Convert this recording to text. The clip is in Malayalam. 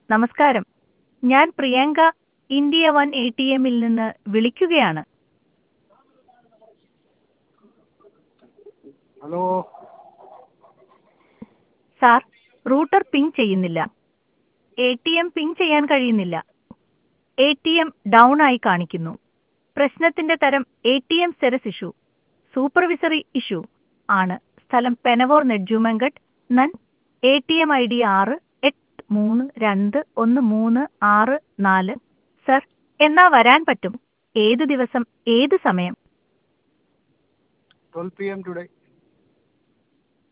നമസ്കാരം ഞാൻ Priyanka India one A T എമ്മിൽ നിന്ന് വിളിക്കുകയാണ് ഹലോ സാർ റൂട്ടർ പിങ് ചെയ്യുന്നില്ല എ ടി എം പിങ് ചെയ്യാൻ കഴിയുന്നില്ല എ ടി എം ഡൗൺ ആയി കാണിക്കുന്നു പ്രശ്നത്തിന്റെ തരം എ ടി എം സെരസ് ഇഷ്യൂ സൂപ്പർവിസറി ഇഷ്യൂ ആണ് സ്ഥലം പെനവോർ നെഡ്ജുമങ്കട്ട് നൻ A T M I D ആറ് എട്ട് മൂന്ന് രണ്ട് ഒന്ന് മൂന്ന് ആറ് നാല് സർ എന്നാ വരാൻ പറ്റും ഏത് ദിവസം ഏത് സമയം ട്വൽവ് പി എം ടുഡേ